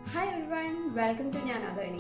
hi everyone welcome to ഞാൻ അതേണി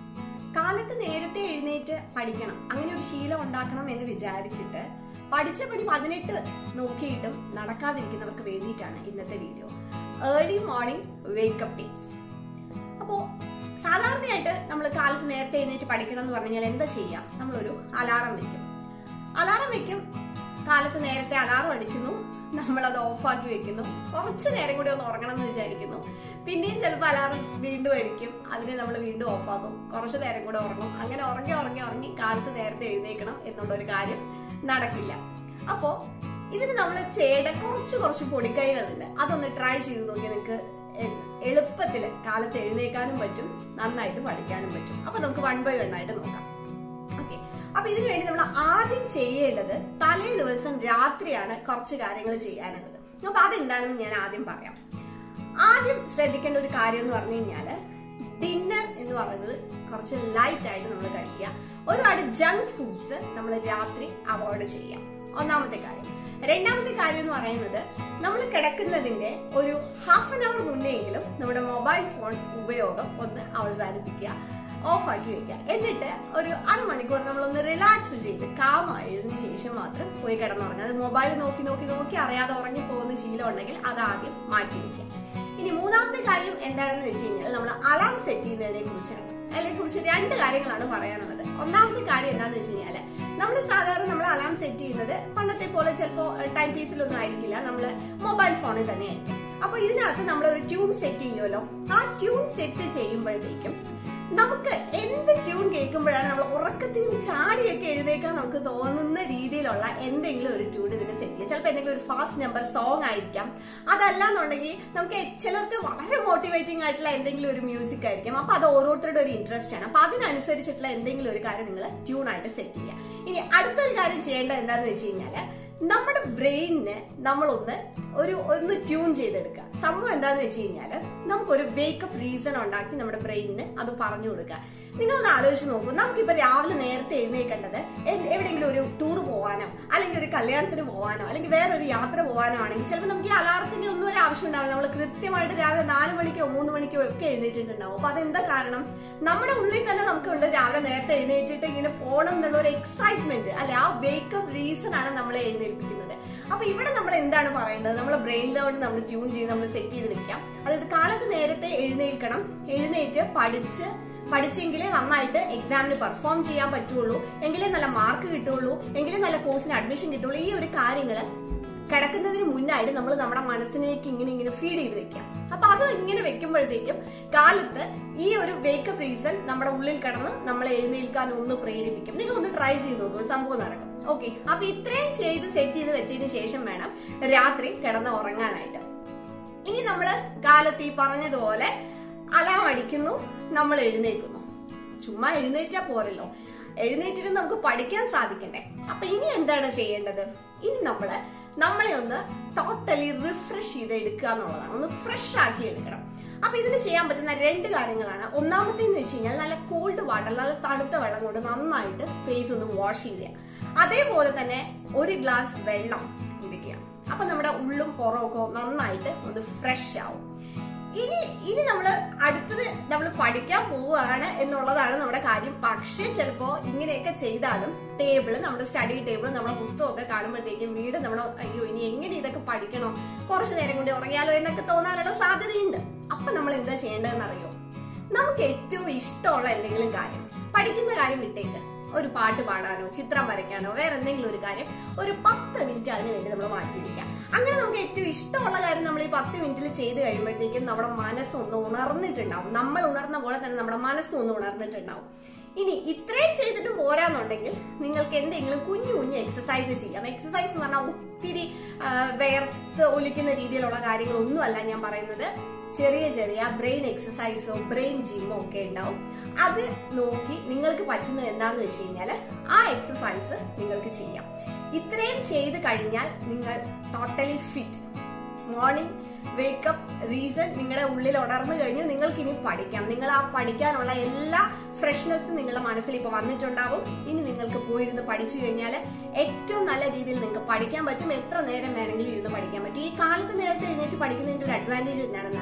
കാലത്ത് നേരത്തെ എഴുന്നേറ്റ് പഠിക്കണം അങ്ങനെ ഒരു ശീലം ഉണ്ടാക്കണം എന്ന് വിചാരിച്ചിട്ട് പഠിച്ച പടി പതിനെട്ട് നോക്കിയിട്ടും നടക്കാതിരിക്കുന്നവർക്ക് വേണ്ടിയിട്ടാണ് ഇന്നത്തെ video early morning wake up tips അപ്പോ സാധാരണയായിട്ട് നമ്മൾ കാലത്ത് നേരത്തെ എഴുന്നേറ്റ് പഠിക്കണം എന്ന് പറഞ്ഞു കഴിഞ്ഞാൽ എന്താ ചെയ്യാം നമ്മളൊരു അലാറം വെക്കും അലാറം വെക്കും കാലത്ത് നേരത്തെ അലാറം അടിക്കുന്നു നമ്മളത് ഓഫാക്കി വെക്കുന്നു കുറച്ച് നേരം കൂടി ഒന്ന് ഉറങ്ങണം എന്ന് വിചാരിക്കുന്നു പിന്നെയും ചിലപ്പോൾ അലാറം വീണ്ടും അടിക്കും അതിനെ നമ്മൾ വീണ്ടും ഓഫാക്കും കുറച്ച് നേരം കൂടെ ഉറങ്ങും അങ്ങനെ ഉറങ്ങി ഉറങ്ങി ഉറങ്ങി കാലത്ത് നേരത്തെ എഴുന്നേക്കണം എന്നുള്ള ഒരു കാര്യം നടക്കില്ല അപ്പോ ഇതിന് നമ്മൾ ചെയ്യേണ്ട കുറച്ച് കുറച്ച് പൊടിക്കൈകളുണ്ട് അതൊന്ന് ട്രൈ ചെയ്ത് നോക്കി നിങ്ങൾക്ക് എ- എളുപ്പത്തിൽ കാലത്ത് എഴുന്നേക്കാനും പറ്റും നന്നായിട്ട് പഠിക്കാനും പറ്റും അപ്പൊ നമുക്ക് വൺ ബൈ വൺ ആയിട്ട് നോക്കാം ഓക്കെ അപ്പൊ ഇതിനു വേണ്ടി നമ്മൾ ആദ്യം ചെയ്യേണ്ടത് തലേ ദിവസം രാത്രിയാണ് കുറച്ച് കാര്യങ്ങൾ ചെയ്യാനുള്ളത് അപ്പൊ അതെന്താണെന്ന് ഞാൻ ആദ്യം പറയാം ആദ്യം ശ്രദ്ധിക്കേണ്ട ഒരു കാര്യം എന്ന് പറഞ്ഞു കഴിഞ്ഞാല് ഡിന്നർ എന്ന് പറയുന്നത് കുറച്ച് ലൈറ്റ് ആയിട്ട് നമ്മൾ കഴിക്കുക ഒരുപാട് ജങ്ക് ഫുഡ്സ് നമ്മൾ രാത്രി അവോയ്ഡ് ചെയ്യാം ഒന്നാമത്തെ കാര്യം രണ്ടാമത്തെ കാര്യം എന്ന് പറയുന്നത് നമ്മൾ കിടക്കുന്നതിന്റെ ഒരു ഹാഫ് ആൻ അവർ മുന്നെയെങ്കിലും നമ്മുടെ മൊബൈൽ ഫോൺ ഉപയോഗം ഒന്ന് അവസാനിപ്പിക്കുക ഓഫാക്കി വെക്കുക എന്നിട്ട് ഒരു അരമണിക്കൂർ നമ്മളൊന്ന് റിലാക്സ് ചെയ്ത് കാമായതിനു ശേഷം മാത്രം പോയി കിടന്നുറങ്ങുക അത് മൊബൈൽ നോക്കി നോക്കി നോക്കി അറിയാതെ ഉറങ്ങി പോകുന്ന ശീലം ഉണ്ടെങ്കിൽ അത് ആദ്യം മാറ്റി വെക്കുക ഇനി മൂന്നാമത്തെ കാര്യം എന്താണെന്ന് വെച്ച് കഴിഞ്ഞാൽ നമ്മൾ അലാം സെറ്റ് ചെയ്യുന്നതിനെ കുറിച്ചാണ് അതിനെ കുറിച്ച് രണ്ട് കാര്യങ്ങളാണ് പറയാനുള്ളത് ഒന്നാമത്തെ കാര്യം എന്താണെന്ന് വെച്ച് കഴിഞ്ഞാൽ നമ്മൾ സാധാരണ നമ്മൾ അലാം സെറ്റ് ചെയ്യുന്നത് പണ്ടത്തെ പോലെ ചിലപ്പോൾ ടൈം പീസിലൊന്നും ആയിരിക്കില്ല നമ്മൾ മൊബൈൽ ഫോണിൽ തന്നെയായിരിക്കും അപ്പൊ ഇതിനകത്ത് നമ്മൾ ഒരു ട്യൂൺ സെറ്റ് ചെയ്യുമല്ലോ ആ ട്യൂൺ സെറ്റ് ചെയ്യുമ്പോഴത്തേക്കും നമുക്ക് എന്ത് ട്യൂൺ കേൾക്കുമ്പോഴാണ് നമ്മൾ ഉറക്കത്തിൽ നിന്ന് ചാടിയൊക്കെ എഴുന്നേക്കാൻ നമുക്ക് തോന്നുന്ന രീതിയിലുള്ള എന്തെങ്കിലും ഒരു ട്യൂൺ ഇതിന് സെറ്റ് ചെയ്യുക ചിലപ്പോൾ എന്തെങ്കിലും ഒരു ഫാസ്റ്റ് നമ്പർ സോങ് ആയിരിക്കാം അതല്ല എന്നുണ്ടെങ്കിൽ നമുക്ക് ചിലർക്ക് വളരെ മോട്ടിവേറ്റിംഗ് ആയിട്ടുള്ള എന്തെങ്കിലും ഒരു മ്യൂസിക് ആയിരിക്കും അപ്പൊ അത് ഓരോരുത്തരുടെ ഒരു ഇൻട്രസ്റ്റ് ആണ് അപ്പൊ അതിനനുസരിച്ചിട്ടുള്ള എന്തെങ്കിലും ഒരു കാര്യം നിങ്ങൾ ട്യൂൺ ആയിട്ട് സെറ്റ് ചെയ്യുക ഇനി അടുത്തൊരു കാര്യം ചെയ്യേണ്ടത് എന്താണെന്ന് വെച്ച് കഴിഞ്ഞാല് നമ്മുടെ ബ്രെയിനിന് നമ്മളൊന്ന് ഒരു ഒന്ന് ട്യൂൺ ചെയ്തെടുക്കുക സംഭവം എന്താന്ന് വെച്ച് കഴിഞ്ഞാല് നമുക്കൊരു വേക്കപ്പ് റീസൺ ഉണ്ടാക്കി നമ്മുടെ ബ്രെയിനിന് അത് പറഞ്ഞു കൊടുക്കുക നിങ്ങളൊന്ന് ആലോചിച്ച് നോക്കൂ നമുക്കിപ്പോ രാവിലെ നേരത്തെ എഴുന്നേക്കേണ്ടത് എ- എവിടെയെങ്കിലും ഒരു ടൂർ പോകാനോ അല്ലെങ്കിൽ ഒരു കല്യാണത്തിന് പോകാനോ അല്ലെങ്കിൽ വേറെ ഒരു യാത്ര പോകാനോ ആണെങ്കിൽ ചിലപ്പോൾ നമുക്ക് ഈ അലാറത്തിന്റെ ഒന്നും ഒരു ആവശ്യം ഉണ്ടാവില്ല നമ്മൾ കൃത്യമായിട്ട് രാവിലെ നാല് മണിക്കോ മൂന്ന് മണിക്കോ ഒക്കെ എഴുന്നേറ്റിട്ടുണ്ടാവും അപ്പൊ അതെന്താ കാരണം നമ്മുടെ ഉള്ളിൽ തന്നെ നമുക്കുണ്ട് രാവിലെ നേരത്തെ എഴുന്നേറ്റിട്ട് ഇങ്ങനെ പോകണം എന്നുള്ള ഒരു എക്സൈറ്റ്മെന്റ് അല്ലെ ആ വേക്കപ്പ് റീസൺ ആണ് നമ്മളെ എഴുന്നേൽപ്പിക്കുന്നത് അപ്പൊ ഇവിടെ നമ്മൾ എന്താണ് പറയുന്നത് നമ്മളെ ബ്രെയിനിലോട്ട് നമ്മൾ ട്യൂൺ ചെയ്ത് നമ്മൾ സെറ്റ് ചെയ്ത് വെക്കാം അതായത് കാലത്ത് നേരത്തെ എഴുന്നേൽക്കണം എഴുന്നേറ്റ് പഠിച്ച് പഠിച്ചെങ്കിലേ നന്നായിട്ട് എക്സാമിന് പെർഫോം ചെയ്യാൻ പറ്റുള്ളൂ എങ്കിലേ നല്ല മാർക്ക് കിട്ടുള്ളൂ എങ്കിലേ നല്ല കോഴ്സിന് അഡ്മിഷൻ കിട്ടുള്ളൂ ഈ ഒരു കാര്യങ്ങള് കിടക്കുന്നതിന് മുന്നായിട്ട് നമ്മൾ നമ്മുടെ മനസ്സിലേക്ക് ഇങ്ങനെ ഇങ്ങനെ ഫീഡ് ചെയ്ത് വെക്കാം അപ്പൊ അത് ഇങ്ങനെ വെക്കുമ്പോഴത്തേക്കും കാലത്ത് ഈ ഒരു വേക്കപ്പ് റീസൺ നമ്മുടെ ഉള്ളിൽ കിടന്ന് നമ്മളെ എഴുന്നേൽക്കാൻ ഒന്ന് പ്രേരിപ്പിക്കും നിങ്ങൾ ഒന്ന് ട്രൈ ചെയ്ത് നോക്കൂ സംഭവം നടക്കും ഓക്കെ അപ്പൊ ഇത്രയും ചെയ്ത് സെറ്റ് ചെയ്ത് വെച്ചതിന് ശേഷം വേണം രാത്രി കിടന്ന് ഉറങ്ങാനായിട്ട് ഇനി നമ്മള് കാലത്ത് ഈ പറഞ്ഞതുപോലെ അലാം അടിക്കുന്നു നമ്മൾ എഴുന്നേൽക്കുന്നു ചുമ്മാ എഴുന്നേറ്റാ പോരല്ലോ എഴുന്നേറ്റിട്ട് നമുക്ക് പഠിക്കാൻ സാധിക്കണ്ടേ അപ്പൊ ഇനി എന്താണ് ചെയ്യേണ്ടത് ഇനി നമ്മള് നമ്മളെ ഒന്ന് ടോട്ടലി റിഫ്രഷ് ചെയ്ത് എടുക്കുക എന്നുള്ളതാണ് ഒന്ന് ഫ്രഷ് ആക്കി എടുക്കണം അപ്പൊ ഇതിന് ചെയ്യാൻ പറ്റുന്ന രണ്ട് കാര്യങ്ങളാണ് ഒന്നാമത്തേന്ന് വെച്ച് കഴിഞ്ഞാൽ നല്ല കോൾഡ് വാട്ടർ നല്ല തണുത്ത വെള്ളം കൊണ്ട് നന്നായിട്ട് ഫേസ് ഒന്ന് വാഷ് ചെയ്യുക അതേപോലെ തന്നെ ഒരു ഗ്ലാസ് വെള്ളം കുടിക്കുക അപ്പൊ നമ്മുടെ ഉള്ളും പുറമൊക്കെ നന്നായിട്ട് ഒന്ന് ഫ്രഷ് ആവും ഇനി ഇനി നമ്മൾ അടുത്തത് നമ്മൾ പഠിക്കാൻ പോവുകയാണ് എന്നുള്ളതാണ് നമ്മുടെ കാര്യം പക്ഷേ ചിലപ്പോ ഇങ്ങനെയൊക്കെ ചെയ്താലും ടേബിള് നമ്മുടെ സ്റ്റഡി ടേബിൾ നമ്മുടെ പുസ്തകമൊക്കെ കാണുമ്പോഴത്തേക്കും വീട് നമ്മുടെ അയ്യോ ഇനി എങ്ങനെ ഇതൊക്കെ പഠിക്കണോ കുറച്ചു നേരം കൂടി ഉറങ്ങിയാലോ എന്നൊക്കെ തോന്നാനുള്ള സാധ്യതയുണ്ട് അപ്പൊ നമ്മൾ എന്താ ചെയ്യേണ്ടതെന്ന് അറിയോ നമുക്ക് ഏറ്റവും ഇഷ്ടമുള്ള എന്തെങ്കിലും കാര്യം പഠിക്കുന്ന കാര്യം വിട്ടേക്ക് ഒരു പാട്ട് പാടാനോ ചിത്രം വരയ്ക്കാനോ വേറെ എന്തെങ്കിലും ഒരു കാര്യം ഒരു പത്ത് മിനിറ്റ് അതിന് വേണ്ടി നമ്മൾ മാറ്റി വെക്കാം അങ്ങനെ നമുക്ക് ഏറ്റവും ഇഷ്ടമുള്ള കാര്യം നമ്മൾ ഈ പത്ത് മിനിറ്റിൽ ചെയ്ത് കഴിയുമ്പോഴത്തേക്കും നമ്മുടെ മനസ്സൊന്ന് ഉണർന്നിട്ടുണ്ടാവും നമ്മൾ ഉണർന്ന പോലെ തന്നെ നമ്മുടെ മനസ്സും ഒന്ന് ഉണർന്നിട്ടുണ്ടാവും ഇനി ഇത്രയും ചെയ്തിട്ട് പോരാന്നുണ്ടെങ്കിൽ നിങ്ങൾക്ക് എന്തെങ്കിലും കുഞ്ഞു കുഞ്ഞു എക്സസൈസ് ചെയ്യാം എക്സസൈസ് എന്ന് പറഞ്ഞാൽ ഒത്തിരി ആ, വേർത്ത് ഒലിക്കുന്ന രീതിയിലുള്ള കാര്യങ്ങളൊന്നുമല്ല ഞാൻ പറയുന്നത് ചെറിയ ചെറിയ ബ്രെയിൻ എക്സസൈസോ ബ്രെയിൻ ജിമ്മോ ഒക്കെ ഉണ്ടാവും അത് നോക്കി നിങ്ങൾക്ക് പറ്റുന്നത് എന്താന്ന് വെച്ച് കഴിഞ്ഞാല് ആ എക്സസൈസ് നിങ്ങൾക്ക് ചെയ്യാം ഇത്രയും ചെയ്ത് കഴിഞ്ഞാൽ നിങ്ങൾ totally fit morning wake up reason നിങ്ങളുടെ ഉള്ളിൽ ഉണർന്നു കഴിഞ്ഞു നിങ്ങൾക്ക് ഇനി പഠിക്കാം നിങ്ങൾ ആ പഠിക്കാനുള്ള എല്ലാ ഫ്രഷ്നെസ്സും നിങ്ങളുടെ മനസ്സിൽ ഇപ്പൊ വന്നിട്ടുണ്ടാവും ഇനി നിങ്ങൾക്ക് പോയിരുന്ന് പഠിച്ചു കഴിഞ്ഞാൽ ഏറ്റവും നല്ല രീതിയിൽ നിങ്ങൾക്ക് പഠിക്കാൻ പറ്റും എത്ര നേരം വേണമെങ്കിലും ഇരുന്ന് പഠിക്കാൻ പറ്റും ഈ കാലത്ത് നേരത്തെ എഴുന്നേറ്റ് പഠിക്കുന്നതിന്റെ ഒരു അഡ്വാൻറ്റേജ് എന്താണെന്ന് അറിയോ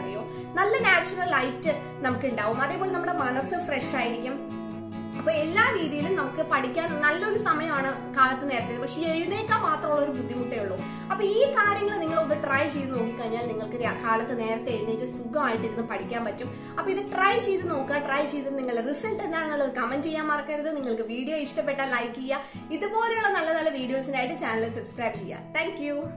നല്ല നാച്ചുറൽ ലൈറ്റ് നമുക്ക് ഉണ്ടാവും അതേപോലെ നമ്മുടെ മനസ്സ് ഫ്രഷ് ആയിരിക്കും അപ്പൊ എല്ലാ രീതിയിലും നമുക്ക് പഠിക്കാൻ നല്ലൊരു സമയമാണ് കാലത്ത് നേരത്തെ പക്ഷെ എഴുന്നേക്കാൻ മാത്രമുള്ള ഒരു ബുദ്ധിമുട്ടേ ഉള്ളൂ അപ്പൊ ഈ കാര്യങ്ങൾ നിങ്ങൾ ഒന്ന് ട്രൈ ചെയ്ത് നോക്കിക്കഴിഞ്ഞാൽ നിങ്ങൾക്ക് രാ- കാലത്ത് നേരത്തെ എഴുന്നേറ്റ് സുഖമായിട്ട് ഇരുന്ന് പഠിക്കാൻ പറ്റും അപ്പൊ ഇത് ട്രൈ ചെയ്ത് നോക്കുക ട്രൈ ചെയ്ത് നിങ്ങളുടെ റിസൾട്ട് എന്താണെന്നുള്ളത് കമന്റ് ചെയ്യാൻ മറക്കരുത് നിങ്ങൾക്ക് വീഡിയോ ഇഷ്ടപ്പെട്ടാൽ ലൈക്ക് ചെയ്യുക ഇതുപോലെയുള്ള നല്ല നല്ല വീഡിയോസിനായിട്ട് ചാനൽ സബ്സ്ക്രൈബ് ചെയ്യുക താങ്ക്